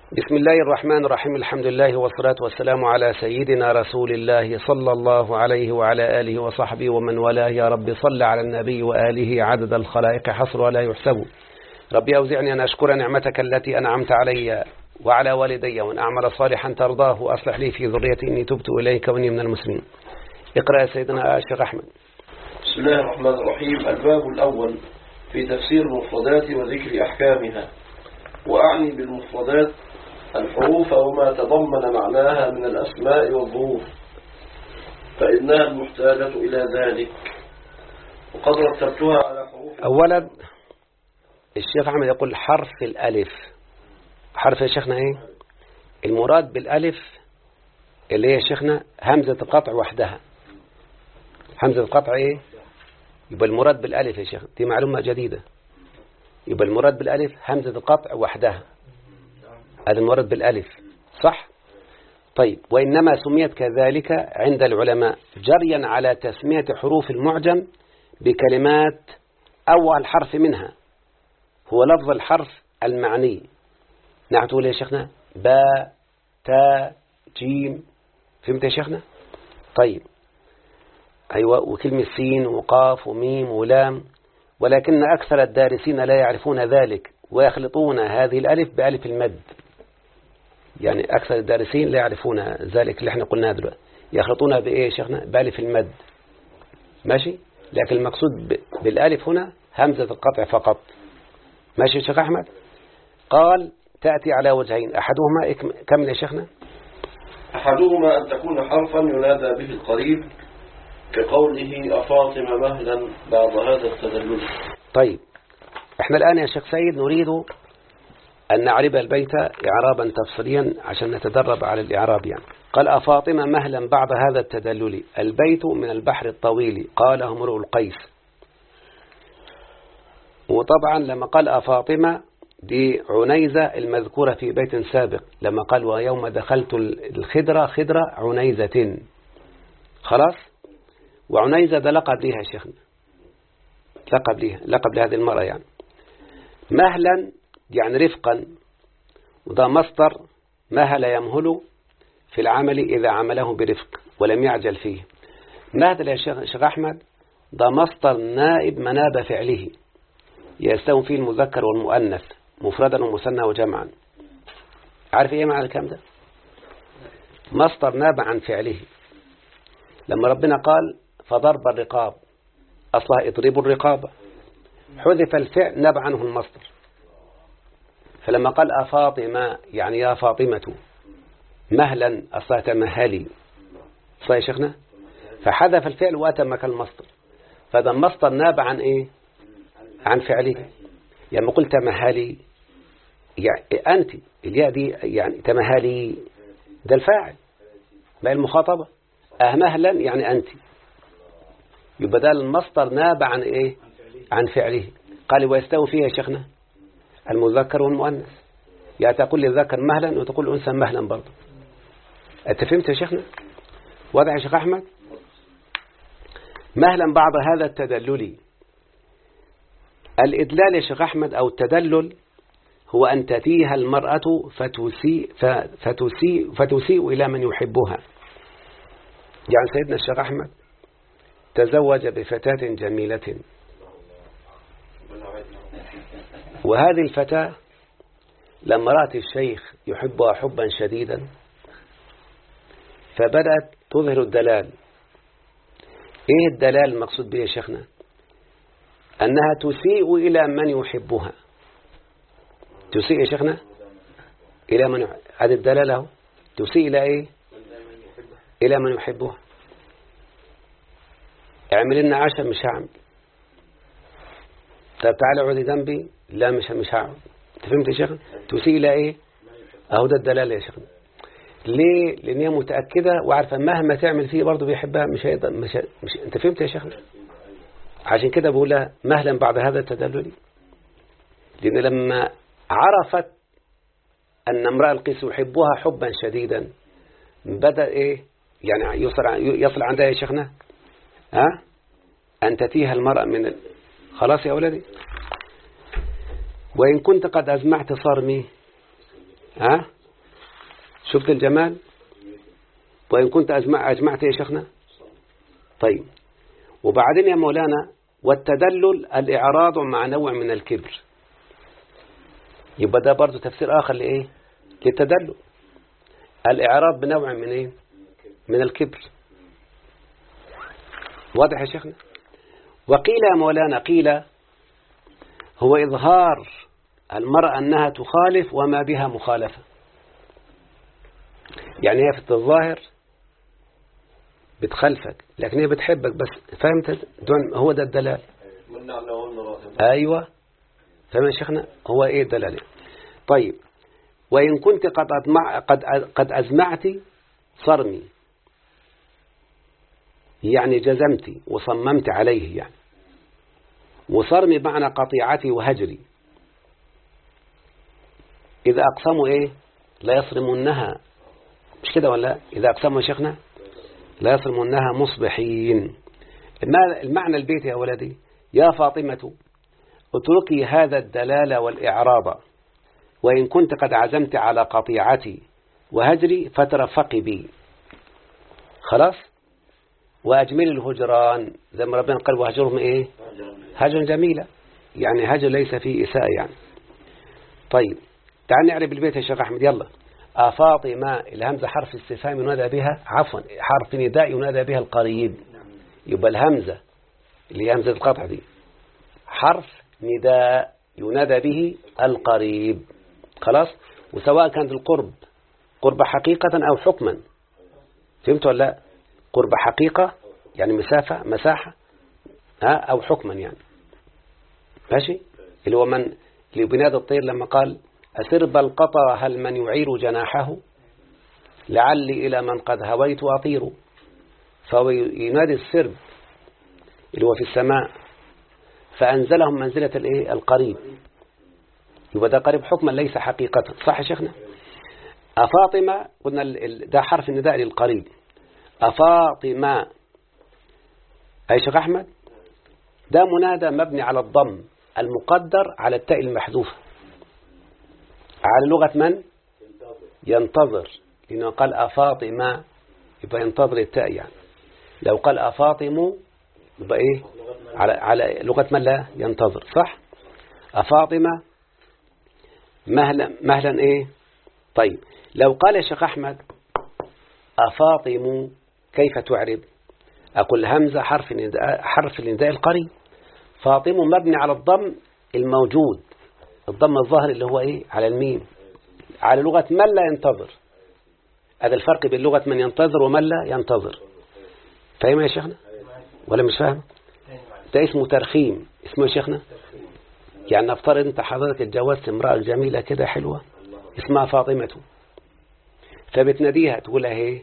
بسم الله الرحمن الرحيم الحمد لله والصلاة والسلام على سيدنا رسول الله صلى الله عليه وعلى آله وصحبه ومن والاه يا رب صل على النبي وآله عدد الخلائق حصر ولا يحسب ربي أوزعني أن أشكر نعمتك التي أنعمت علي وعلى والدي وأن أعمل صالحا ترضاه وأصلح لي في ذريتي إني تبت إليك وإني من المسلمين اقرأ يا سيدنا الشيخ أحمد بسم الله الرحمن الرحيم الباب الأول في تفسير المفردات وذكر أحكامها وأعني بالمفردات الحروف وما تضمن معناها من الأسماء والظروف فإنها المحتاجة إلى ذلك وقد رتبتها على حروف أولا الشيخ أحمد يقول حرف الألف حرف يا شيخنا إيه المراد بالألف اللي هي شيخنا همزة قطع وحدها همزة قطع إيه يبقى المراد بالألف يا شيخ دي معلومة جديدة يبقى المراد بالألف همزة قطع وحدها هذا المراد بالألف صح طيب وإنما سميت كذلك عند العلماء جريا على تسمية حروف المعجم بكلمات أول حرف منها هو لفظ الحرف المعني نعتوا يا شيخنا باء تاء جيم فهمت يا شيخنا طيب أيوة وكلمة سين وقاف وميم ولام ولكن أكثر الدارسين لا يعرفون ذلك ويخلطون هذه الألف بألف المد يعني أكثر الدارسين لا يعرفون ذلك اللي احنا قلناه دلوقتي يخلطونها بإيه يا شيخنا بألف المد ماشي لكن المقصود بالألف هنا همزة القطع فقط ماشي يا شيخ أحمد قال تأتي على وجهين أحدهما كمل يا شيخنا أحدهما أن تكون حرفا ينادى به القريب كقوله أفاطمة مهلا بعد هذا التدلل طيب احنا الآن يا شيخ سيد نريد أن نعرب البيت إعرابا تفصيليا عشان نتدرب على الإعراب يعني قال أفاطمة مهلا بعد هذا التدلل البيت من البحر الطويل قاله امرؤ القيس وطبعا لما قال أفاطمة دي عنيزة المذكورة في بيت سابق لما قال ويوم دخلت الخدرة خدرة عنيزة خلاص وعنيزة ده لقب ليها يا شيخنا لقب ليها لقب لهذه المرأة يعني مهلا يعني رفقا وده مصدر مهل يمهل في العمل إذا عمله برفق ولم يعجل فيه مهل يا شيخ أحمد ده مصدر نائب مناب فعله يستوي فيه المذكر والمؤنث مفردا ومثنى وجمعا عارف ايه معنى الكلام ده مصدر ناب عن فعله لما ربنا قال فضرب الرقاب أصلها اضربوا الرقاب حذف الفعل ناب عنه المصدر فلما قال أفاطمة يعني يا فاطمة مهلا أصلها تمهلي صحيح يا شيخنا فحذف الفعل وأتى مكان المصدر فهذا المصدر ناب عن إيه عن فعله يعني قلت تمهلي يعني أنت الياء دي يعني تمهلي ده الفاعل ما المخاطبة أهمهلا يعني أنت يبقى ده المصدر ناب عن إيه عن فعله قال ويستوي فيها يا شيخنا المذكر والمؤنث يعني تقول للذكر مهلا وتقول الأنثى مهلا برضه أنت فهمت يا شيخنا واضح يا شيخ أحمد مهلا بعد هذا التدلل الإدلال يا شيخ أحمد أو التدلل هو أن تتيها المرأة فتسيء, فتسيء, فتسيء إلى من يحبها يعني سيدنا الشيخ أحمد تزوج بفتاة جميلة وهذه الفتاة لما رأت الشيخ يحبها حبا شديدا فبدأت تظهر الدلال ايه الدلال المقصود به يا شيخنا أنها تسيء إلى من يحبها تسيء يا شيخنا إلى من يحب هذه الدلالة تسيء إلى إيه إلى من يحبها اعمل لنا عشاء مش هعمل طب تعالى اقعدي جنبي لا مش مش هقعد انت فهمت يا شيخ تسيء الى ايه اهو ده الدلاله يا شيخ ليه لان هي متاكده وعارفه مهما تعمل فيه برضه بيحبها مش هيقدر مش, مش انت فهمت يا شيخ عشان كده بقول لها مهلا بعد هذا التدلل لان لما عرفت ان امراه القيس يحبها حبا شديدا بدا ايه يعني يصل يصل عندها يا شيخنا ها ان تتيها المراه من ال... خلاص يا أولادي وإن كنت قد أزمعت صرمي ها شفت الجمال وإن كنت أجمع أجمعت يا شيخنا طيب وبعدين يا مولانا والتدلل الإعراض مع نوع من الكبر يبقى ده برضو تفسير آخر لإيه للتدلل الإعراض بنوع من إيه من الكبر واضح يا شيخنا وقيل يا مولانا قيل هو إظهار المرأة أنها تخالف وما بها مخالفة يعني هي في الظاهر بتخلفك لكن هي بتحبك بس فهمت دون هو ده الدلال من نعلمهن راتب أيوة فهم يا شيخنا هو إيه الدلال طيب وإن كنت قد أطمع قد قد أزمعت صرمي يعني جزمت وصممت عليه يعني وصرمي معنى قطيعتي وهجري إذا أقسموا إيه لا يصرمونها مش كده ولا إذا أقسموا يا شيخنا لا يصرمونها مصبحين الما- المعنى البيت يا ولدي يا فاطمة اتركي هذا الدلال والإعراض وإن كنت قد عزمت على قطيعتي وهجري فترفقي بي خلاص وأجمل الهجران زي ما ربنا قال وهجرهم إيه هجر جميلة يعني هجر ليس فيه إساءة يعني طيب تعال نعرف البيت يا شيخ أحمد يلا أفاطمة الهمزة حرف استفهام ينادى بها عفوا حرف نداء ينادى بها القريب يبقى الهمزة اللي هي همزة القطع دي حرف نداء ينادى به القريب خلاص وسواء كانت القرب قرب حقيقة أو حكما فهمت ولا لا قرب حقيقة يعني مسافة مساحة ها أو حكما يعني ماشي اللي هو من اللي بنادى الطير لما قال أسرب القطا هل من يعير جناحه لعلي إلى من قد هويت أطير فهو ينادي السرب اللي هو في السماء فأنزلهم منزلة الإيه القريب يبقى ده قريب حكما ليس حقيقة صح يا شيخنا أفاطمة قلنا ال- ال- ده حرف النداء للقريب أفاطمة أي شيخ أحمد ده منادى مبني على الضم المقدر على التاء المحذوفة على لغة من ينتظر لأنه قال أفاطمة يبقى ينتظر التاء يعني لو قال أفاطم يبقى إيه على, على لغة من لا ينتظر صح أفاطمة مهلا مهلا إيه طيب لو قال يا شيخ أحمد أفاطم كيف تعرب أقول همزة حرف النداء حرف النداء القريب فاطم مبني على الضم الموجود الضم الظاهر اللي هو إيه على الميم على لغة من لا ينتظر هذا الفرق بين لغة من ينتظر ومن لا ينتظر فاهم يا شيخنا ولا مش فاهم ده اسمه ترخيم اسمه يا شيخنا يعني نفترض انت حضرتك اتجوزت امرأة جميلة كده حلوة اسمها فاطمة فبتناديها تقول لها ايه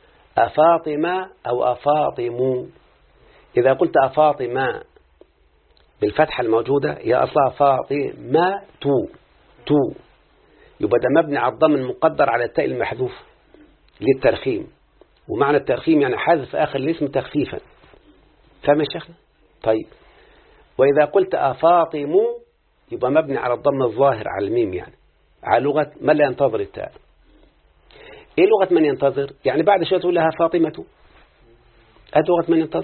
أفاطمة أو أفاطم إذا قلت أفاطمة بالفتحة الموجودة يا أصلها فاطمة تو تو يبقى ده مبني على الضم المقدر على التاء المحذوف للترخيم ومعنى الترخيم يعني حذف آخر الاسم تخفيفا فاهم يا شيخنا طيب وإذا قلت أفاطم يبقى مبني على الضم الظاهر على الميم يعني على لغة من لا ينتظر التاء إيه لغة من ينتظر يعني بعد شوية تقول لها فاطمة هذه لغة من ينتظر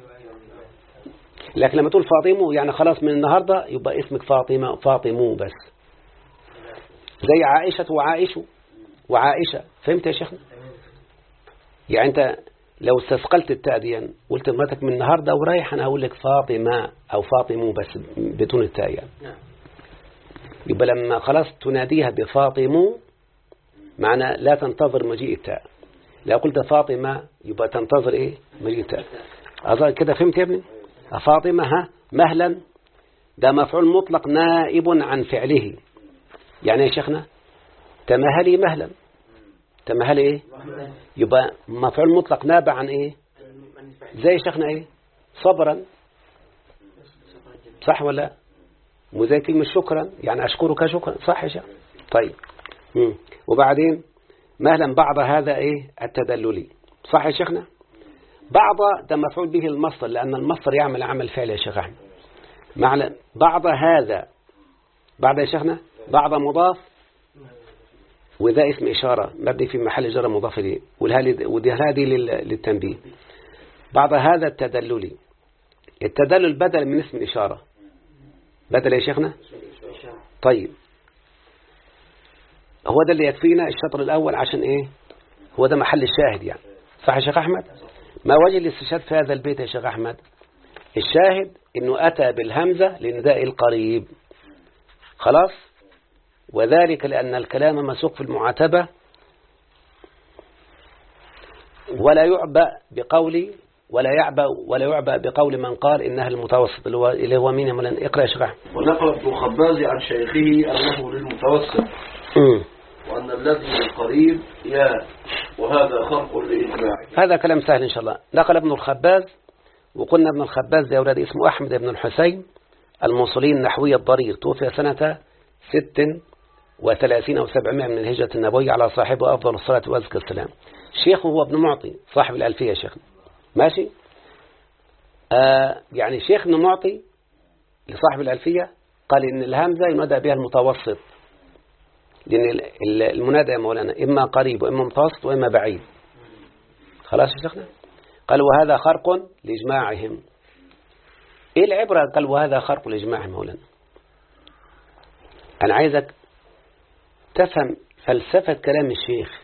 لكن لما تقول فاطمة يعني خلاص من النهاردة يبقى اسمك فاطمة فاطمو بس زي عائشة وعائش وعائشة فهمت يا شيخنا يعني أنت لو استثقلت التاء دي قلت لمراتك من النهاردة ورايح أنا أقول لك فاطمة أو فاطمو بس بدون التاء يعني يبقى لما خلاص تناديها بفاطمو معنى لا تنتظر مجيء التاء لو قلت فاطمة يبقى تنتظر إيه مجيء التاء أظن كده فهمت يا ابني فاطمة ها مهلا ده مفعول مطلق نائب عن فعله يعني يا شيخنا تمهلي مهلا تمهلي ايه يبقى مفعول مطلق نابع عن ايه زي يا شيخنا ايه صبرا صح ولا لا؟ وزي كلمة شكرا يعني أشكرك شكرا صح يا شيخ طيب مم. وبعدين مهلا بعض هذا ايه التدللي صح يا شيخنا بعض ده مفعول به المصدر لأن المصدر يعمل عمل فعل يا شيخ أحمد معنى بعض هذا بعض يا شيخنا بعض مضاف وذا اسم إشارة مبني في محل جر مضاف إليه والهالي- ودي هذه لل- للتنبيه بعد هذا التدلل التدلل بدل من اسم الإشارة بدل يا شيخنا طيب هو ده اللي يكفينا الشطر الأول عشان إيه هو ده محل الشاهد يعني صح يا شيخ أحمد ما وجه الاستشهاد في هذا البيت يا شيخ أحمد الشاهد إنه أتى بالهمزة لنداء القريب خلاص وذلك لأن الكلام مسوق في المعاتبة ولا يعبأ بقول ولا يعبأ ولا يعبأ بقول من قال إنها المتوسط اللي هو اللي هو مين يا مولانا اقرأ يا شيخ أحمد ونقل ابن خباز عن شيخه أنه للمتوسط أمم. وأن الذي للقريب يا وهذا خرق لإجماع هذا كلام سهل إن شاء الله نقل ابن الخباز وقلنا ابن الخباز يا أولاد اسمه أحمد بن الحسين الموصلي النحوي الضرير توفي سنة ست وثلاثين أو سبعمائة من الهجرة النبوية على صاحبه أفضل الصلاة وأزكى السلام شيخه هو ابن معطي صاحب الألفية يا شيخ ماشي آه يعني شيخ ابن معطي لصاحب الألفية قال إن الهمزة ينادى بها المتوسط لأن ال- ال- المنادى يا مولانا إما قريب وإما متوسط وإما بعيد خلاص يا شيخنا قال وهذا خرق لإجماعهم إيه العبرة قال وهذا خرق لإجماعهم مولانا أنا عايزك تفهم فلسفة كلام الشيخ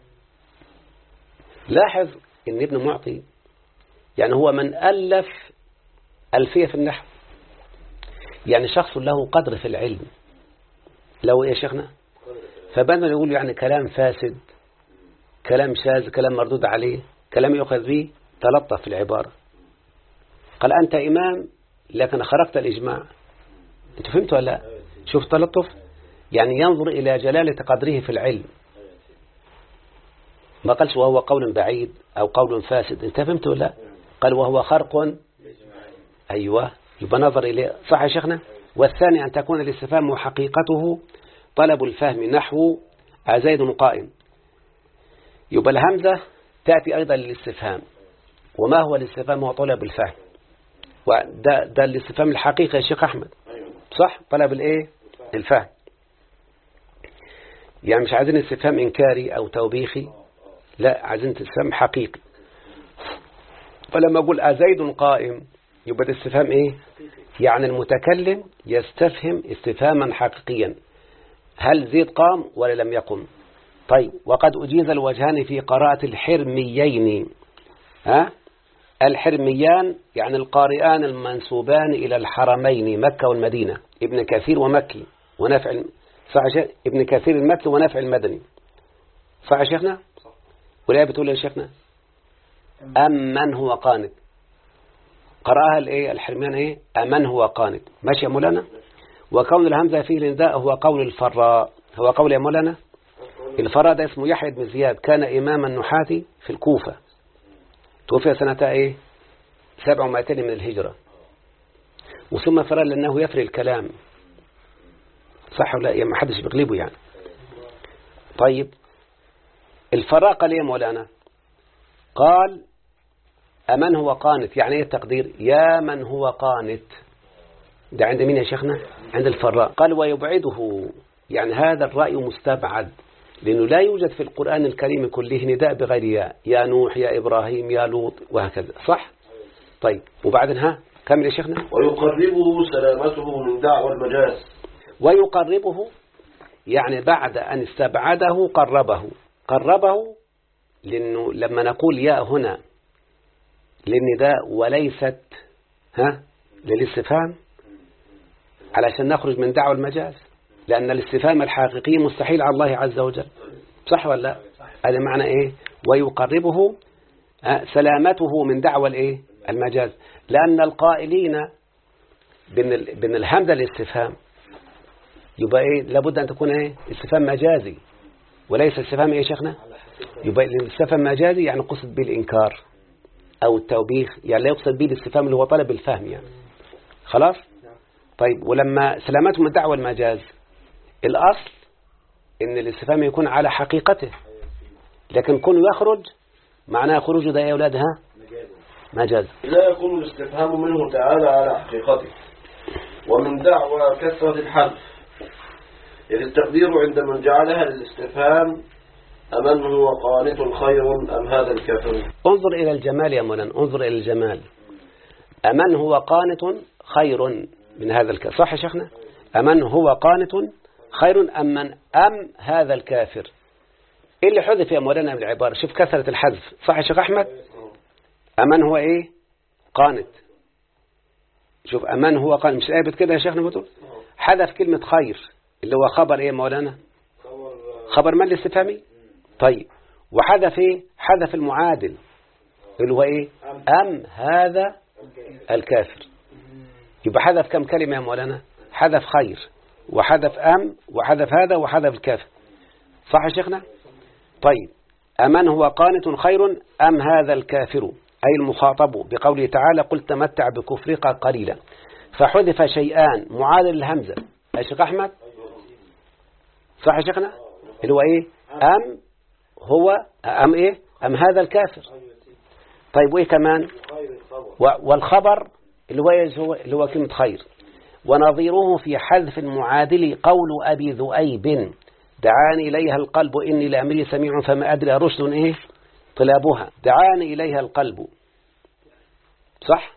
لاحظ إن ابن معطي يعني هو من ألف ألفية في النحو يعني شخص له قدر في العلم لو إيه يا شيخنا فبدل يقول يعني كلام فاسد كلام شاذ كلام مردود عليه كلام يؤخذ به تلطف في العبارة قال أنت إمام لكن خرقت الإجماع أنت فهمت ولا لا شوف تلطف يعني ينظر إلى جلالة قدره في العلم ما قالش وهو قول بعيد أو قول فاسد أنت فهمت ولا لا قال وهو خرق أيوة يبقى نظر إليه صح يا شيخنا والثاني أن تكون الاستفهام وحقيقته طلب الفهم نحو زيد قائم يبقى الهمزة تأتي أيضا للاستفهام وما هو الاستفهام هو طلب الفهم وده ده الاستفهام الحقيقي يا شيخ أحمد صح طلب الايه الفهم يعني مش عايزين استفهام إنكاري أو توبيخي لا عايزين استفهام حقيقي فلما أقول أزيد قائم يبقى ده استفهام إيه يعني المتكلم يستفهم استفهاما حقيقيا هل زيد قام ولا لم يقم طيب وقد أجيز الوجهان في قراءة الحرميين ها الحرميان يعني القارئان المنسوبان إلى الحرمين مكة والمدينة ابن كثير ومكي ونافع الم- صح يا شيخ؟ ابن كثير المكي ونافع المدني صح يا شيخنا والآية بتقول يا شيخنا أم من هو قانت قرأها الايه الحرميان ايه أمن هو قانت ماشي يا مولانا وكون الهمزة فيه النداء هو قول الفراء هو قول يا مولانا الفراء ده اسمه يحيى بن زياد كان إمام النحاة في الكوفة توفي سنة ايه سبع ومائتين من الهجرة وثم فرار لأنه يفري الكلام صح ولا يعني ما حدش بيغلبه يعني طيب الفراء قال ايه يا مولانا قال أمن هو قانت يعني ايه التقدير يا من هو قانت ده عند مين يا شيخنا عند الفراء قال ويبعده يعني هذا الرأي مستبعد لأنه لا يوجد في القرآن الكريم كله نداء بغير يا يا نوح يا إبراهيم يا لوط وهكذا صح طيب وبعدين ها كمل يا شيخنا ويقربه سلامته من دعوى المجاز ويقربه يعني بعد أن استبعده قربه قربه لأنه لما نقول يا هنا للنداء وليست ها للاستفهام علشان نخرج من دعوى المجاز لأن الاستفهام الحقيقي مستحيل على الله عز وجل صح ولا لا هذا معنى ايه ويقربه آه، سلامته من دعوى الايه المجاز لأن القائلين بين ال- بين الهمزة الاستفهام يبقى ايه لابد أن تكون ايه استفهام مجازي وليس استفهام ايه يا شيخنا يبقى الاستفهام مجازي يعني قصد به الإنكار أو التوبيخ يعني لا يقصد به الاستفهام اللي هو طلب الفهم يعني خلاص طيب ولما سلامته من دعوى المجاز الأصل إن الاستفهام يكون على حقيقته لكن كونه يخرج معناه خروجه ده يا أولاد ها مجاز لا يكون الاستفهام منه تعالى على حقيقته ومن دعوى كثرة الحذف إذ التقدير عند من جعلها للاستفهام أمن هو قانت خير أم هذا الكافر انظر إلى الجمال يا مولانا انظر إلى الجمال أمن هو قانت خير من هذا الكافر صح يا شيخنا أمن هو قانت خير أم من أم هذا الكافر إيه اللي حذف يا مولانا بالعبارة شوف كثرة الحذف صح يا شيخ أحمد أمن هو إيه قانت شوف أمن هو قانت مش آية كده يا شيخنا بتقول حذف كلمة خير اللي هو خبر إيه يا مولانا خبر من الاستفهامي طيب وحذف إيه حذف المعادل اللي هو إيه أم هذا الكافر يبقى حذف كم كلمة يا مولانا حذف خير وحذف أم وحذف هذا وحذف الكافر صح يا شيخنا طيب أمن هو قانت خير أم هذا الكافر أي المخاطب بقوله تعالى قل تمتع بكفرك قليلا فحذف شيئان معادل الهمزة يا شيخ أحمد صح يا شيخنا اللي هو إيه أم هو أم إيه أم هذا الكافر طيب وإيه كمان والخبر اللي هو اللي هو كلمة خير ونظيره في حذف المعادل قول أبي ذؤيب دعاني إليها القلب إني لأمري سميع فما أدري رشد إيه طلابها دعاني إليها القلب صح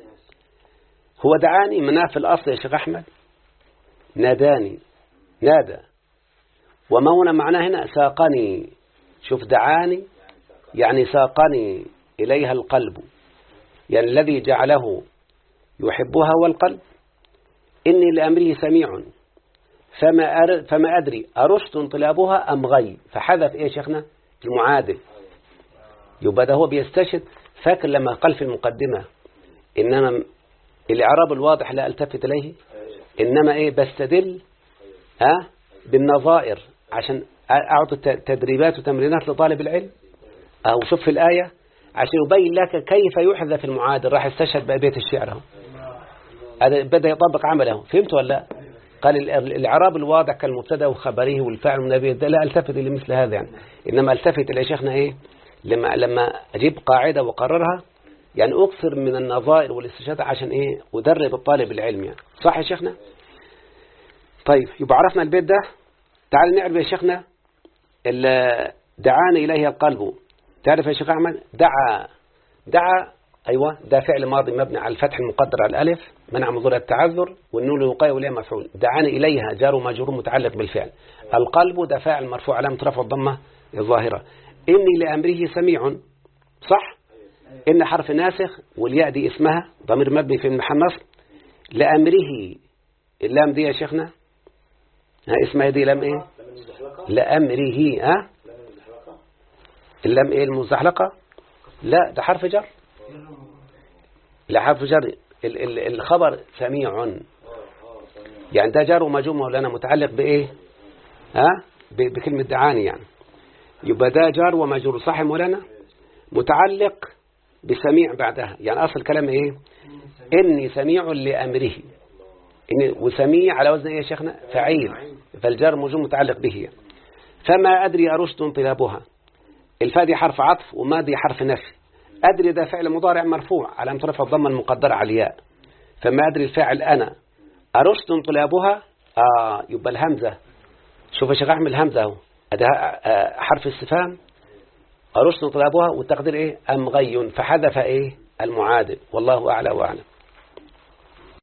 هو دعاني مناه في الأصل يا شيخ أحمد ناداني نادى وما هنا معناه هنا ساقني شوف دعاني يعني ساقني إليها القلب يعني الذي جعله يحبها هو القلب إني لأمره سميع فما, أر... فما أدري أرشد انطلابها أم غي فحذف إيه شيخنا المعادل يبقى ده هو بيستشهد فاكر لما قال في المقدمة إنما الإعراب الواضح لا ألتفت إليه إنما إيه بستدل ها بالنظائر عشان أعطي تدريبات وتمرينات لطالب العلم أو شوف في الآية عشان يبين لك كيف يحذف المعادل راح استشهد بأبيت الشعر اهو هذا بدأ يطبق عمله فهمت ولا لا قال الإعراب الواضح كالمبتدا وخبره والفاعل والنبي ده لا التفت إلى مثل هذا يعني إنما التفت إلى شيخنا إيه لما لما أجيب قاعدة وقررها يعني أكثر من النظائر والاستشهاد عشان إيه أدرب الطالب العلم يعني صح يا شيخنا طيب يبقى عرفنا البيت ده تعال نعرف يا شيخنا دعاني إليه القلب تعرف يا شيخ أحمد دعا دعا أيوة ده فعل ماضي مبني على الفتح المقدر على الألف منع مضر التعذر والنون الوقاية وليه مفعول دعاني إليها جار ومجرور متعلق بالفعل القلب ده فاعل مرفوع علامة رفع الضمة الظاهرة إني لأمره سميع صح إن حرف ناسخ والياء دي اسمها ضمير مبني في محل نصب لأمره اللام دي يا شيخنا ها اسمها دي لام ايه لأمره ها اللام ايه المزحلقة لا ده حرف جر لا حرف جر الخبر سميع يعني ده جار ومجرور مولانا متعلق بايه ها بكلمة دعاني يعني يبقى ده جار ومجرور صح مولانا متعلق بسميع بعدها يعني أصل كلام إيه إني سميع لأمره إن وسميع على وزن إيه يا شيخنا فعيل فالجار مجرور متعلق به يعني. فما أدري أرشد انطلابها الفاء دي حرف عطف وما دي حرف نفي أدري ده فعل مضارع مرفوع على رفع الضمة المقدرة على الياء فما أدري الفاعل أنا أرشد انطلابها آه يبقى الهمزة شوف يا شيخ أحمد الهمزة اهو ده حرف استفهام أرشد انطلابها والتقدير إيه أم غي فحذف إيه المعادل والله أعلى وأعلم